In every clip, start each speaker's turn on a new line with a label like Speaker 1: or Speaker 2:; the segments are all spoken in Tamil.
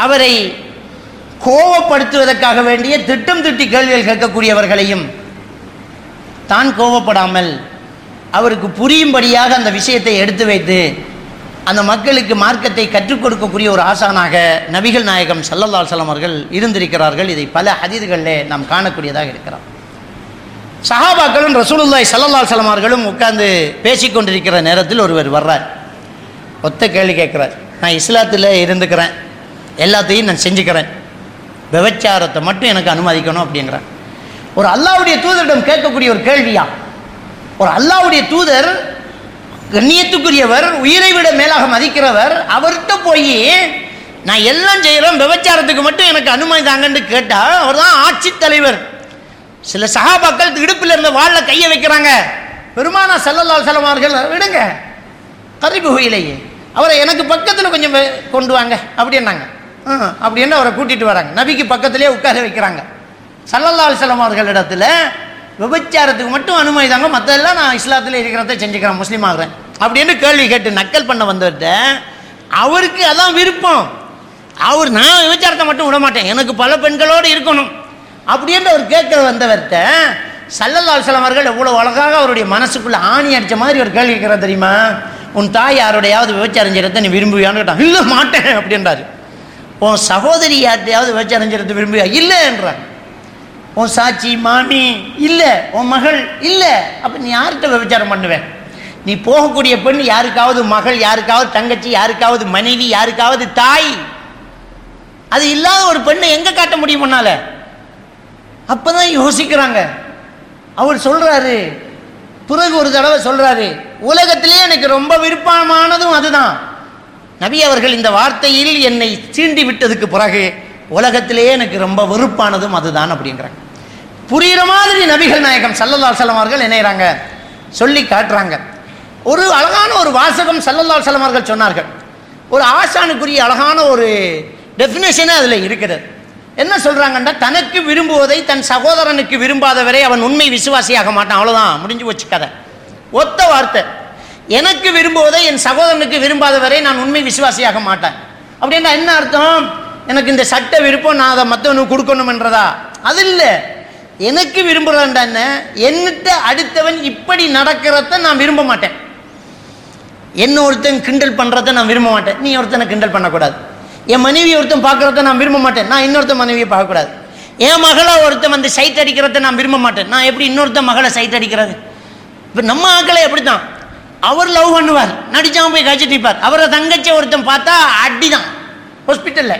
Speaker 1: அவரை கோவப்படுத்துவதற்காக வேண்டிய திட்டம் திட்டி கேள்விகள் கேட்கக்கூடியவர்களையும் தான் கோவப்படாமல் அவருக்கு புரியும்படியாக அந்த விஷயத்தை எடுத்து வைத்து அந்த மக்களுக்கு மார்க்கத்தை கற்றுக் கொடுக்கக்கூடிய ஒரு ஆசானாக நபிகள் நாயகம் சல்லல்லாஹு அலைஹி வஸல்லம் அவர்கள் இருந்திருக்கிறார்கள் இதை பல ஹதீதுகளிலே நாம் காணக்கூடியதாக இருக்கிறோம் சஹாபாக்களும் ரசூலுல்லாஹி ஸல்லல்லாஹு அலைஹி வஸல்லம் அவர்களும் உட்கார்ந்து பேசிக்கொண்டிருக்கிற நேரத்தில் ஒருவர் வர்றார் ஒத்த கேள்வி கேட்குறார் நான் இஸ்லாத்தில் இருந்துக்கிறேன் எல்லாத்தையும் நான் செஞ்சுக்கிறேன் விபச்சாரத்தை மட்டும் எனக்கு அனுமதிக்கணும் அப்படிங்கிறார் ஒரு அல்லாவுடைய தூதரிடம் கேட்கக்கூடிய ஒரு கேள்வியா ஒரு அல்லாவுடைய தூதர் கண்ணியத்துக்குரியவர் உயிரை விட மேலாக மதிக்கிறவர் அவர்கிட்ட போய் நான் எல்லாம் செய்கிறேன் விபச்சாரத்துக்கு மட்டும் எனக்கு அனுமதி தாங்கன்னு கேட்டால் அவர் தான் ஆட்சித்தலைவர் சில சகாபாக்கள் இடுப்பில் இருந்த வாளில் கையை வைக்கிறாங்க பெருமானா செல்லல்லால் செல்லமார்கள் விடுங்க கரிபு இலையே அவரை எனக்கு பக்கத்தில் கொஞ்சம் வே- கொண்டு வாங்க அப்படின்னாங்க ஆ, அப்படின்னு அவரை கூட்டிட்டு வராங்க நபிக்கு பக்கத்திலே உட்கார வைக்கிறாங்க சல்லல்லால் செல்லம் அவர்களிடத்துல விபச்சாரத்துக்கு மட்டும் அனுமதி தாங்க மற்றெல்லாம் நான் இஸ்லாத்தில் இருக்கிறத செஞ்சுக்கிறேன் முஸ்லீம் ஆகிறேன் அப்படின்னு கேள்வி கேட்டு நக்கல் பண்ண வந்தவர்கிட்ட அவருக்கு அதான் விருப்பம் அவர் நான் விபச்சாரத்தை மட்டும் விட மாட்டேன் எனக்கு பல பெண்களோடு இருக்கணும் அப்படின்னு அவர் கேட்க வந்தவர்கிட்ட சல்லல்லால் செல்லம் அவர்கள் எவ்வளோ அழகாக அவருடைய மனசுக்குள்ள ஆணி அடிச்ச மாதிரி ஒரு கேள்வி கேட்கிறார் தெரியுமா உன் தாய் யாருடையாவது விபச்சாரம் செய்யறதை நீ விரும்புவியான்னு கேட்டான் இல்லை மாட்டேன் அப்படின்றாரு உன் சகோதரி யார்ட்டையாவது விபச்சாரம் செய்யறது விரும்புவியா இல்லை என்றார் உன் சாட்சி மாமி இல்லை உன் மகள் இல்லை அப்போ நீ யார்கிட்ட விபச்சாரம் பண்ணுவேன் நீ போகக்கூடிய பெண் யாருக்காவது மகள் யாருக்காவது தங்கச்சி யாருக்காவது மனைவி யாருக்காவது தாய் அது இல்லாத ஒரு பெண்ணை எங்க காட்ட முடியும் முன்னால அப்பதான் யோசிக்கிறாங்க அவர் சொல்றாரு பிறகு ஒரு தடவை சொல்றாரு உலகத்திலே எனக்கு ரொம்ப விருப்பமானதும் அதுதான் நபி அவர்கள் இந்த வார்த்தையில் என்னை சீண்டி விட்டதுக்கு பிறகு உலகத்திலே எனக்கு ரொம்ப வெறுப்பானதும் அதுதான் அப்படிங்கிறாங்க புரியுற மாதிரி நபிகள் நாயகம் சல்லல்லா செல்லம் அவர்கள் இணையறாங்க சொல்லி காட்டுறாங்க ஒரு அழகான ஒரு வாசகம் சல்லல்லா செல்லம் அவர்கள் சொன்னார்கள் ஒரு ஆசானுக்குரிய அழகான ஒரு டெஃபினேஷனே அதில் இருக்கிறது என்ன சொல்றாங்கன்னா தனக்கு விரும்புவதை தன் சகோதரனுக்கு விரும்பாதவரை அவன் உண்மை விசுவாசியாக மாட்டான் அவ்வளவுதான் முடிஞ்சு போச்சு கதை ஒத்த வார்த்தை எனக்கு விரும்புவதை என் சகோதரனுக்கு விரும்பாதவரை நான் உண்மை விசுவாசியாக மாட்டேன் அப்படின்னா என்ன அர்த்தம் எனக்கு இந்த சட்ட விருப்பம் நான் அதை மற்றவனுக்கு கொடுக்கணும்ன்றதா அது இல்லை எனக்கு விரும்புகிறேன்டா என்ன என்னட்ட அடுத்தவன் இப்படி நடக்கிறத நான் விரும்ப மாட்டேன் என்ன ஒருத்தன் கிண்டல் பண்ணுறத நான் விரும்ப மாட்டேன் நீ ஒருத்தனை கிண்டல் பண்ணக்கூடாது என் மனைவி ஒருத்தன் பார்க்குறத நான் விரும்ப மாட்டேன் நான் இன்னொருத்தன் மனைவியை பார்க்கக்கூடாது என் மகளை ஒருத்தன் வந்து சைட் அடிக்கிறத நான் விரும்ப மாட்டேன் நான் எப்படி இன்னொருத்தன் மகளை சைட் அடிக்கிறது இப்போ நம்ம ஆக்களை எப்படி தான் அவர் லவ் பண்ணுவார் நடிச்சாம போய் கழிச்சிட்டு நிற்பார் அவரை தங்கச்சி ஒருத்தன் பார்த்தா அடி தான் ஹாஸ்பிட்டலில்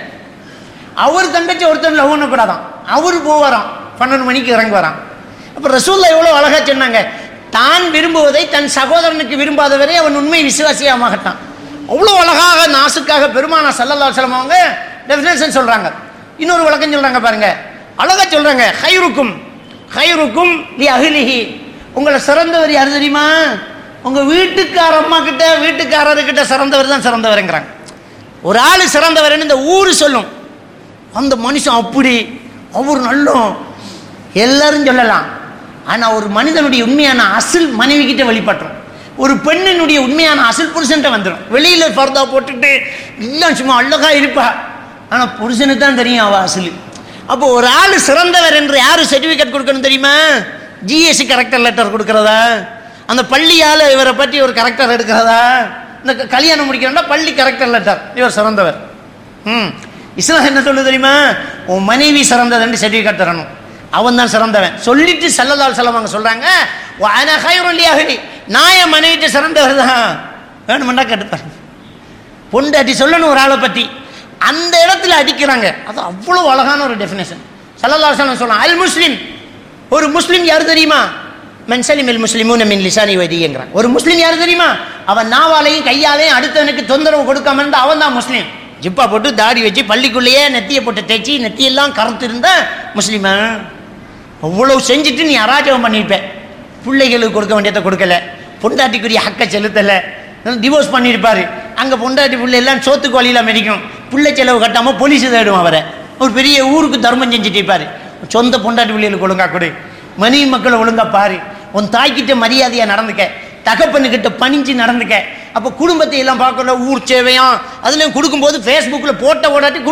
Speaker 1: அவர் தங்கச்சி ஒருத்தன் லவ் பண்ணக்கூடாதான் அவர் போவாராம் பன்னெண்டு மணிக்கு இறங்கி வரான் அப்போ ரசூல்லா எவ்வளோ அழகா சொன்னாங்க தான் விரும்புவதை தன் சகோதரனுக்கு விரும்பாதவரை அவன் உண்மை விசுவாசியாக மாட்டான் அவ்வளோ அழகாக நாசுக்காக பெருமானா சல்லல்லா அலுவலம் அவங்க டெஃபினேஷன் சொல்றாங்க இன்னொரு விளக்கம் சொல்றாங்க பாருங்க அழகா சொல்றாங்க ஹைருக்கும் ஹைருக்கும் லி அகிலிஹி உங்களை சிறந்தவர் யார் தெரியுமா உங்க வீட்டுக்கார அம்மா கிட்ட வீட்டுக்காரர்கிட்ட சிறந்தவர் தான் சிறந்தவருங்கிறாங்க ஒரு ஆள் சிறந்தவர்னு இந்த ஊர் சொல்லும் அந்த மனுஷன் அப்படி அவர் நல்லோம் எல்லாரும் சொல்லலாம் ஆனால் ஒரு மனிதனுடைய உண்மையான அசில் மனைவி கிட்ட வெளிப்பட்டுரும் ஒரு பெண்ணினுடைய உண்மையான அசில் புருஷன்ட்ட வந்துடும் வெளியில ஃபர்தா போட்டுட்டு எல்லாம் சும்மா அழகா இருப்பா ஆனால் புருஷனுக்கு தான் தெரியும் அவ அசில் அப்போ ஒரு ஆள் சிறந்தவர் என்று யாரு சர்டிஃபிகேட் கொடுக்கணும் தெரியுமா ஜிஎஸ்சி கரெக்டர் லெட்டர் கொடுக்கறதா அந்த பள்ளியால் இவரை பற்றி ஒரு கரெக்டர் எடுக்கிறதா இந்த க- கல்யாணம் முடிக்கிறோம்னா பள்ளி கரெக்டர் லெட்டர் இவர் சிறந்தவர் ம் இஸ்லாம் என்ன சொல்லுது தெரியுமா உன் மனைவி சிறந்ததுன்னு சர்டிஃபிகேட் தரணும் அவன் தான் சிறந்தவன் சொல்லிட்டு சல்லல்லால் செல்லவங்க சொல்றாங்க அனஹைருலியாகி நான் என் மனைவிட்டு சிறந்தவர் தான் வேணுமெண்டா கேட்டுப்பாரு பொண்டாட்டி சொல்லணும் ஒரு ஆளை பற்றி அந்த இடத்துல அடிக்கிறாங்க அது அவ்வளோ அழகான ஒரு டெஃபினேஷன் சல்லல்லாஹு அலைஹி வஸல்லம் சொல்றான் அல் முஸ்லிம் ஒரு முஸ்லிம் யார் தெரியுமா மென்சலிம் இல் முஸ்லிமும் மின் லிசானி வைதிங்கிறான் ஒரு முஸ்லிம் யார் தெரியுமா அவன் நாவாலையும் கையாலையும் அடுத்தவனுக்கு தொந்தரவு கொடுக்காம இருந்தா அவன் தான் முஸ்லீம் ஜிப்பா போட்டு தாடி வச்சு பள்ளிக்குள்ளேயே நெத்தியை போட்டு தேய்ச்சி நெத்தியெல்லாம் கருத்து இருந்தா முஸ்லீமா அவ்வளவு செஞ்சுட்டு நீ அராஜகம் பண்ணியிருப்ப பிள்ளைகளுக்கு கொடுக்க வேண்டியதை கொடுக்கல பொண்டாட்டிக்குரிய ஹக்கை செலுத்தலை டிவோர்ஸ் பண்ணியிருப்பாரு அங்கே பொண்டாட்டி பிள்ளை எல்லாம் சோத்துக்கு வழியில் மிதிக்கும் பிள்ளை செலவு கட்டாமல் போலீஸ் தேடும் அவரை ஒரு பெரிய ஊருக்கு தர்மம் செஞ்சுட்டு இருப்பாரு சொந்த பொண்டாட்டி பிள்ளைகளுக்கு ஒழுங்கா கொடு மனைவி மக்களை ஒழுங்கா பாரு உன் தாய்கிட்ட மரியாதையாக நடந்துக்க தகப்பனுக்கிட்ட பணிஞ்சு நடந்துக்க அப்போ குடும்பத்தை எல்லாம் பார்க்கல ஊர் சேவையாம் அதுலேயும் கொடுக்கும்போது ஃபேஸ்புக்கில் போட்ட ஓடாட்டி